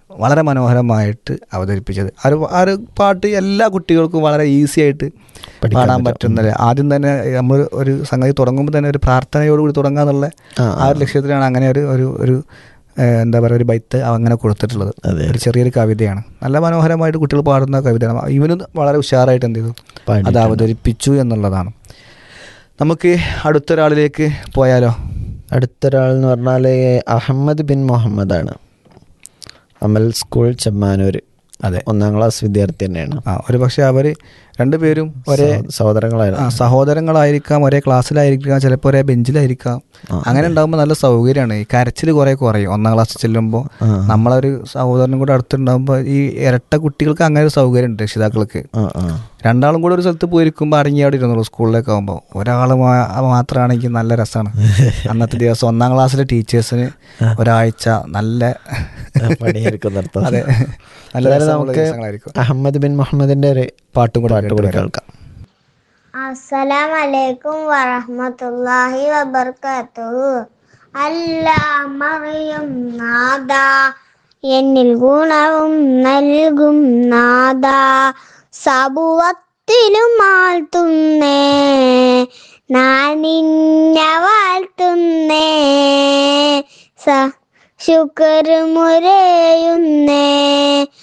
വളരെ മനോഹരമായിട്ട് അവതരിപ്പിച്ചത് ആ ഒരു ആ ഒരു പാട്ട് എല്ലാ കുട്ടികൾക്കും വളരെ ഈസി ആയിട്ട് പാടാൻ പറ്റുന്നത് ആദ്യം തന്നെ നമ്മൾ ഒരു സംഗതി തുടങ്ങുമ്പോൾ തന്നെ ഒരു പ്രാർത്ഥനയോടുകൂടി തുടങ്ങാന്നുള്ള ആ, ആ ഒരു ലക്ഷ്യത്തിലാണ് അങ്ങനെ ഒരു ഒരു ഒരു ഏഹ്, എന്താ പറയുക ഒരു ബൈത്ത് അങ്ങനെ കൊടുത്തിട്ടുള്ളത് അതെ. ഒരു ചെറിയൊരു കവിതയാണ് നല്ല മനോഹരമായിട്ട് കുട്ടികൾ പാടുന്ന കവിതയാണ് ഇവനും വളരെ ഉഷാറായിട്ട് എന്ത് ചെയ്തു അത് പാടിയിട്ടുണ്ട്. അവതരിപ്പിച്ചു എന്നുള്ളതാണ് നമുക്ക് അടുത്തൊരാളിലേക്ക് പോയാലോ അടുത്തൊരാൾ എന്ന് പറഞ്ഞാൽ അഹമ്മദ് ബിൻ മുഹമ്മദ് ആണ് അമൽ സ്കൂൾ ചെമ്മാനൂർ അതെ ഒന്നാം ക്ലാസ് വിദ്യാർത്ഥി തന്നെയാണ് ആ ഒരു പക്ഷേ അവർ രണ്ടുപേരും ഒരേ സഹോ- സഹോദരങ്ങളായിരുന്നു ആ, സഹോദരങ്ങളായിരിക്കാം ഒരേ ക്ലാസ്സിലായിരിക്കാം ചിലപ്പോൾ ഒരേ ബെഞ്ചിലായിരിക്കാം അങ്ങനെ ഉണ്ടാകുമ്പോൾ നല്ല സൗകര്യമാണ് ഈ കരച്ചിൽ കുറേ കുറയും ഒന്നാം ക്ലാസ്സിൽ ചെല്ലുമ്പോൾ ആ. നമ്മളൊരു സഹോദരനും കൂടെ അടുത്തുണ്ടാകുമ്പോൾ ഈ ഇരട്ട കുട്ടികൾക്ക് അങ്ങനെ ഒരു സൗകര്യം ഉണ്ട് രക്ഷിതാക്കൾക്ക് ആ ആ രണ്ടാളും കൂടെ ഒരു സ്ഥലത്ത് പോയിരിക്കുമ്പോൾ അടങ്ങി അവിടെ ഇരുന്നുള്ളൂ സ്കൂളിലേക്ക് ആകുമ്പോൾ ഒരാൾ മാത്രമാണെങ്കിൽ നല്ല രസമാണ് അന്നത്തെ ദിവസം ഒന്നാം ക്ലാസ്സിലെ ടീച്ചേഴ്സിന് ഒരാഴ്ച നല്ല പണിയെടുക്കുന്നിടത്ത് അതെ നല്ല എന്തായാലും രസമുള്ള നമുക്ക് ദിവസങ്ങളായിരിക്കും അഹമ്മദ് ബിൻ മുഹമ്മദിന്റെ ഒരു പാട്ടും കൂടെ പാട്ട് കൂടി കേട്ട് വരാം. കേൾക്കാം അസ്സലാമലൈക്കും വറഹ്മത്തുള്ളാഹി വബർക്കാത്തുഹു അല്ല മറിയും നാദ എന്നിൽ ഗുണവും നൽകും നാദ സബുവത്തിലും ആൾത്തുന്നേ നാനിഞ്ഞ വാഴ്ത്തുന്നേ സ ശുക്രമുരയുന്നേ